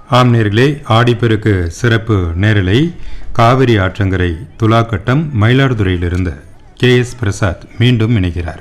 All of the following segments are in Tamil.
ஆம் நேர்களே ஆடிப்பெருக்கு சிறப்பு நேரலை காவிரி ஆற்றங்கரை துலாக்கட்டம் மயிலாடுதுறையிலிருந்து கே எஸ் பிரசாத் மீண்டும் இணைகிறார்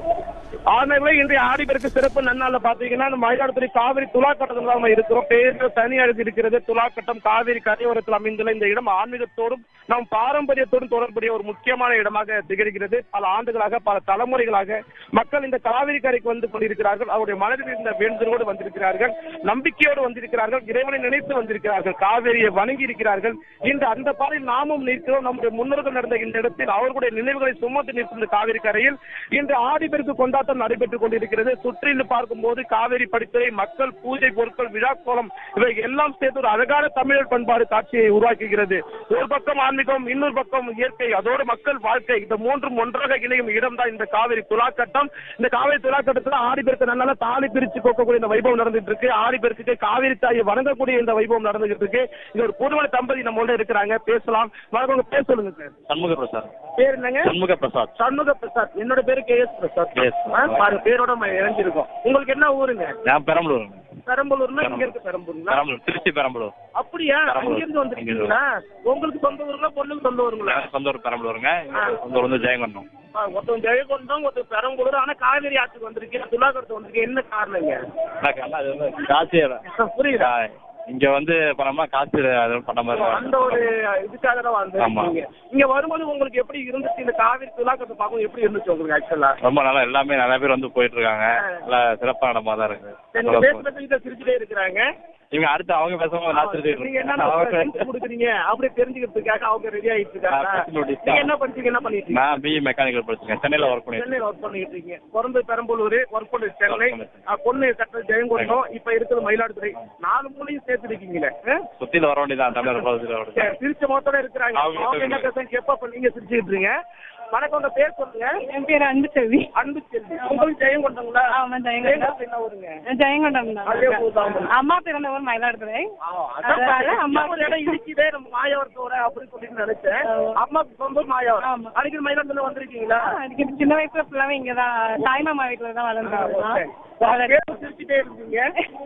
ஆனவே இன்றைய ஆடிப்பெருக்கு சிறப்பு நன்னாள்ல பாத்தீங்கன்னா இந்த மயிலாடுதுறை காவிரி துலாக்கட்டத்தில் நம்ம இருக்கிறோம் பேரு தனி அழகு இருக்கிறது துலாக்கட்டம் காவிரி கரையோரத்தில் அமைந்துள்ள இந்த இடம் ஆன்மீகத்தோடும் நம் பாரம்பரியத்தோடும் தொடர்புடைய ஒரு முக்கியமான இடமாக திகழ்கிறது பல ஆண்டுகளாக பல தலைமுறைகளாக மக்கள் இந்த காவிரி கரைக்கு வந்து கொண்டிருக்கிறார்கள் அவருடைய மனதில் இருந்த வேண்டுதலோடு வந்திருக்கிறார்கள் நம்பிக்கையோடு வந்திருக்கிறார்கள் இறைவனை நினைத்து வந்திருக்கிறார்கள் காவிரியை வணங்கி இருக்கிறார்கள் இன்று அந்த பாதையில் நாமும் நிற்கிறோம் நம்முடைய முன்னோர்கள் நடந்த இந்த இடத்தில் அவர்களுடைய நினைவுகளை சுமந்து நிற்கும் இந்த காவிரி கரையில் இன்று ஆடிப்பெருக்கு கொண்டாட்டம் நடைபெற்றுக் கொண்டிருக்கிறது சுற்றிலும் பார்க்கும்போது காவிரி படித்துறை மக்கள் பூஜை பொருட்கள் விழா கோலம் இவை எல்லாம் சேர்த்து ஒரு அழகான தமிழர் பண்பாடு காட்சியை உருவாக்குகிறது ஒரு பக்கம் ஆன்மீகம் இன்னொரு பக்கம் இயற்கை அதோடு மக்கள் வாழ்க்கை இந்த மூன்றும் ஒன்றாக இணையும் இடம் தான் இந்த காவிரி துலாக்கட்டம் இந்த காவிரி துலாக்கட்டத்துல ஆடிப்பெருக்கு நல்லா தாலி பிரிச்சு கோக்கக்கூடிய இந்த வைபவம் நடந்துட்டு இருக்கு ஆடிப்பெருக்கு காவிரி தாயை வணங்கக்கூடிய இந்த வைபவம் நடந்துகிட்டு இருக்கு இது ஒரு புதுமண தம்பதி நம்மளோட இருக்கிறாங்க பேசலாம் வணக்கம் உங்க பேர் சொல்லுங்க சார் சண்முக பிரசாத் பேர் என்னங்க சண்முக பிரசாத் சண்முக பிரசாத் என்னோட பேரு கே எஸ் பிரசாத் Yes. ஆ, பாருங்க பேரோட நம்ம இணைஞ்சிருக்கோம் உங்களுக்கு என்ன ஊருங்க நான் பெரம்பலூர் பெரம்பலூர்னா இங்க இருக்கு பெரம்பலூர்ங்களா பெரம்பலூர் திருச்சி பெரம்பலூர் அப்படியா பெரம்பலூர். இங்க இருந்து வந்திருக்கீங்களா உங்களுக்கு சொந்த ஊருங்களா பொண்ணுக்கு சொந்த ஊருங்களா எனக்கு சொந்த ஊர் பெரம்பலூருங்க எங்க சொந்த ஊர் வந்து ஜெயங்கொண்டம் ஆ, ஒருத்தவங்க ஜெயகொண்டம் ஒருத்தர் பெரம்பலூர் ஆனா காவேரி ஆற்றுக்கு வந்திருக்கீங்க துலாகரத்து வந்திருக்கீங்க என்ன காரணங்க எனக்கு அண்ணா, அது வந்து காசு புரியுதா இங்க வந்து பண்ணோம்னா காசு அது பண்ண மாதிரி அந்த ஒரு இதுக்காக தான் ஆமா. வந்திருக்கீங்க இங்க வரும்போது உங்களுக்கு எப்படி இருந்துச்சு இந்த காவிரி துலாக்கத்தை பார்க்கும் எப்படி இருந்துச்சு உங்களுக்கு ஆக்சுவலா ரொம்ப நல்லா எல்லாமே நிறைய பேர் வந்து போயிட்டு இருக்காங்க நல்லா சிறப்பான இடமா தான் நீங்க இருக்கு பேசுறதுக்கு சிரிச்சுட்டே இருக்கிறாங்க இவங்க அடுத்து அவங்க பேசும்போது நான் திருச்சி நீங்க என்ன கொடுக்குறீங்க அப்படியே தெரிஞ்சுக்கிறதுக்காக அவங்க ரெடி ஆயிட்டு இருக்காங்க ஆ, facility நீங்க என்ன படிச்சீங்க என்ன பண்ணிட்டு இருக்கீங்க நான் பிஇ மெக்கானிக்கல் படிச்சிருக்கேன் சென்னையில ஒர்க் பண்ணிருக்கேன் சென்னையில ஒர்க் பண்ணிட்டு இருக்கீங்க பிறந்து பெரம்பலூர் ஒர்க் பண்ணி சென்னை Work பண்ணிட்டு ஆ, பொண்ணு கட்ட ஜெயங்கொண்டம் இப்ப இருக்குது மயிலாடுதுறை நாலு மூலையும் சேர்த்து இருக்கீங்களே ஆ? சுத்தில வர வேண்டியதான் தமிழர் பகுதியில் வர சரி, சிரிச்ச மொத்தோட இருக்கிறாங்க அவங்க அவங்க என்ன பேசுறாங்க கேப்பா அப்ப நீங்க சிரிச்சுட்டு இருக்கீங்க வணக்கம் உங்க பேர் சொல்லுங்க என் பேர் அன்பு செல்வி அன்பு செல்வி உங்களுக்கு ஜெயங்கொண்டங்களா ஆமா ஜெயங்கொண்டம் ஜெயங்கொண்டம் என்ன ஊருங்க ஜெயங்கொண்டம் தான். அதே ஊர் தான் உங்களுக்கு. அம்மா பிறந்த ஊர் மயிலாடுதுறை ஆ, அதான் அதனால பாருங்க, அம்மா அம்மா ஒரு இடம் இருக்குதே நம்ம மாயவரத்தோட அப்படின்னு சொல்லிட்டு நினைச்சேன் ஆமா. அம்மா சொந்த மாயவரம் ஆமா. அடிக்கடி மயிலாடுதுறை வந்திருக்கீங்களா அதுக்கு சின்ன வயசுல ஃபுல்லாவே இங்கதான் தாய்மாமா வீட்டுல தான் வளர்ந்தாங்க பேர் சிரிச்சுட்டே இருந்தீங்க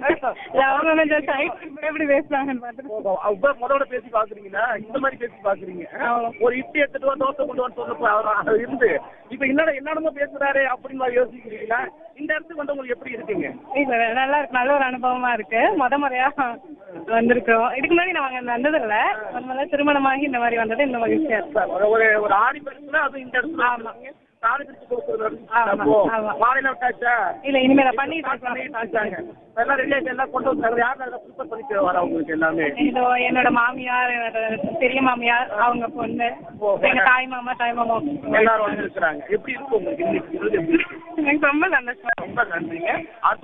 அவங்க கொஞ்சம் சைட் எப்படி பேசுறாங்கன்னு பார்த்துட்டு அப்ப முதல்ல பேசி பாக்குறீங்களா இந்த மாதிரி பேசி பாக்குறீங்க ஆமா. ஒரு இட்லி எடுத்துட்டு வா தோசை கொண்டு வந்து சொன்னப்ப அவர் இருந்து இப்ப என்னடா என்னடமோ பேசுறாரு அப்படின்னு மாதிரி யோசிக்கிறீங்களா இந்த இடத்துக்கு வந்து உங்களுக்கு எப்படி இருக்குங்க இல்ல நல்லா இருக்கு நல்ல ஒரு அனுபவமா இருக்கு முத முறையா வந்திருக்கிறோம் இதுக்கு முன்னாடி நாங்க வந்தது இல்ல முத முதல்ல திருமணமாகி இந்த மாதிரி வந்தது இந்த மகிழ்ச்சியா இருக்கு ஒரு- ஒரு ஒரு ஆடி பெருசுல அது இந்த இடத்துல ஆமாங்க தாலி பிரிச்சு கொடுக்குறது ஆமா, அப்போ ஆமா. மாலையில விட்டாச்சா இல்ல இனிமேல பண்ணிட்டு ஸ்டார்ட் இருக்கோம். பண்ணிட்டு ஆச்சாங்க எல்லாம் ரெடி ஆச்சு எல்லாம் கொண்டு வந்தாங்க யார் யாரும் ப்ரிப்பேர் பண்ணிட்டு வர உங்களுக்கு எல்லாமே இதோ என்னோட மாமியார் என்னோட பெரிய மாமியார் அவங்க பொண்ணு எங்க தாய் மாமா தாய் மாமா எல்லாரும் வந்திருக்கிறாங்க எப்படி இருக்கு உங்களுக்கு இன்னைக்கு இது எப்படி இருக்கு? எனக்கு ரொம்ப சந்தோஷமா இருக்கு. ரொம்ப நன்றிங்க அடுத்து